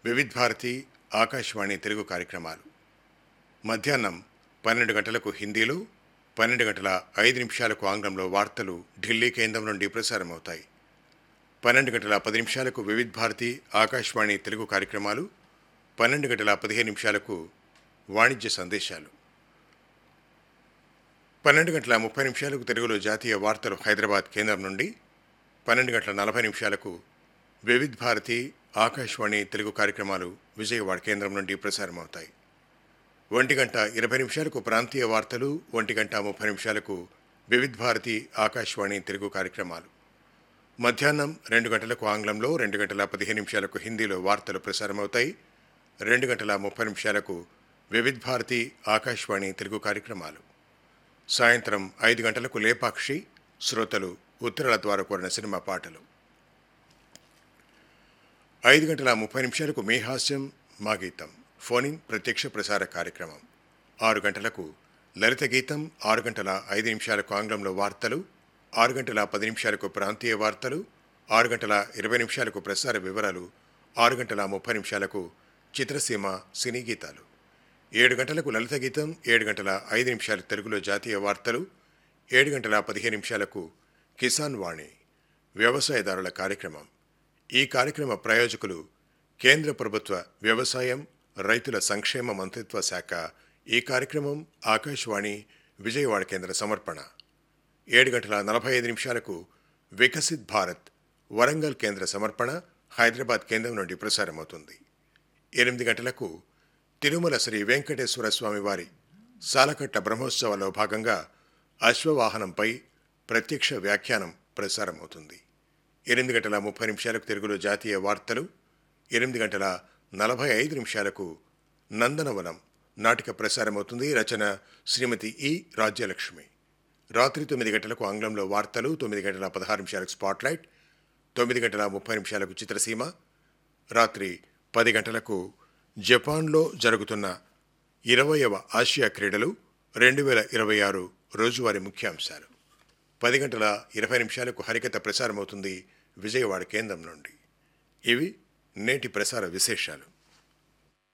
వివిధ్ భారతి ఆకాశవాణి తెలుగు కార్యక్రమాలు మధ్యాహ్నం పన్నెండు గంటలకు హిందీలో పన్నెండు గంటల ఐదు నిమిషాలకు ఆంగ్లంలో వార్తలు ఢిల్లీ కేంద్రం నుండి ప్రసారమవుతాయి పన్నెండు గంటల పది నిమిషాలకు వివిధ్ భారతి ఆకాశవాణి తెలుగు కార్యక్రమాలు పన్నెండు గంటల పదిహేను నిమిషాలకు వాణిజ్య సందేశాలు పన్నెండు గంటల ముప్పై నిమిషాలకు తెలుగులో జాతీయ వార్తలు హైదరాబాద్ కేంద్రం నుండి పన్నెండు గంటల నలభై నిమిషాలకు వివిధ్ భారతి ఆకాశవాణి తెలుగు కార్యక్రమాలు విజయవాడ కేంద్రం నుండి ప్రసారమవుతాయి ఒంటి గంట ఇరవై నిమిషాలకు ప్రాంతీయ వార్తలు ఒంటి గంట ముప్పై నిమిషాలకు వివిధ్ భారతి ఆకాశవాణి తెలుగు కార్యక్రమాలు మధ్యాహ్నం రెండు గంటలకు ఆంగ్లంలో రెండు గంటల పదిహేను నిమిషాలకు హిందీలో వార్తలు ప్రసారమవుతాయి రెండు గంటల ముప్పై నిమిషాలకు వివిధ్ భారతి ఆకాశవాణి తెలుగు కార్యక్రమాలు సాయంత్రం ఐదు గంటలకు లేపాక్షి శ్రోతలు ఉత్తరాల ద్వారా కోరిన సినిమా పాటలు ఐదు గంటల ముప్పై నిమిషాలకు మీ హాస్యం మా గీతం ఫోనింగ్ ప్రత్యక్ష ప్రసార కార్యక్రమం ఆరు గంటలకు లలిత గీతం ఆరు గంటల ఐదు నిమిషాలకు ఆంగ్లంలో వార్తలు ఆరు గంటల పది నిమిషాలకు ప్రాంతీయ వార్తలు ఆరు గంటల ఇరవై నిమిషాలకు ప్రసార వివరాలు ఆరు గంటల ముప్పై నిమిషాలకు చిత్రసీమ సినీ గీతాలు ఏడు గంటలకు లలిత గీతం ఏడు గంటల ఐదు నిమిషాలు తెలుగులో జాతీయ వార్తలు ఏడు గంటల పదిహేను నిమిషాలకు కిసాన్ వాణి వ్యవసాయదారుల కార్యక్రమం ఈ కార్యక్రమ ప్రయోజకులు కేంద్ర ప్రభుత్వ వ్యవసాయం రైతుల సంక్షేమ మంత్రిత్వ శాఖ ఈ కార్యక్రమం ఆకాశవాణి విజయవాడ కేంద్ర సమర్పణ ఏడు గంటల నలభై ఐదు నిమిషాలకు వికసిత్ భారత్ వరంగల్ కేంద్ర సమర్పణ హైదరాబాద్ కేంద్రం నుండి ప్రసారమవుతుంది ఎనిమిది గంటలకు తిరుమల శ్రీ వెంకటేశ్వర స్వామి వారి సాలకట్ట బ్రహ్మోత్సవాల్లో భాగంగా అశ్వవాహనంపై ప్రత్యక్ష వ్యాఖ్యానం ప్రసారమవుతుంది ఎనిమిది గంటల ముప్పై నిమిషాలకు తెలుగులో జాతీయ వార్తలు ఎనిమిది గంటల నలభై ఐదు నిమిషాలకు నందనవనం నాటిక ప్రసారమవుతుంది రచన శ్రీమతి ఈ రాజ్యలక్ష్మి రాత్రి తొమ్మిది గంటలకు ఆంగ్లంలో వార్తలు తొమ్మిది గంటల పదహారు నిమిషాలకు స్పాట్లైట్ తొమ్మిది గంటల ముప్పై నిమిషాలకు చిత్రసీమ రాత్రి పది గంటలకు జపాన్లో జరుగుతున్న ఇరవయవ ఆసియా క్రీడలు రెండు వేల ఇరవై ఆరు రోజువారీ ముఖ్యాంశాలు పది గంటల ఇరవై నిమిషాలకు హరికథ ప్రసారమవుతుంది విజయవాడ కేంద్రం నుండి ఇవి నేటి ప్రసార విశేషాలు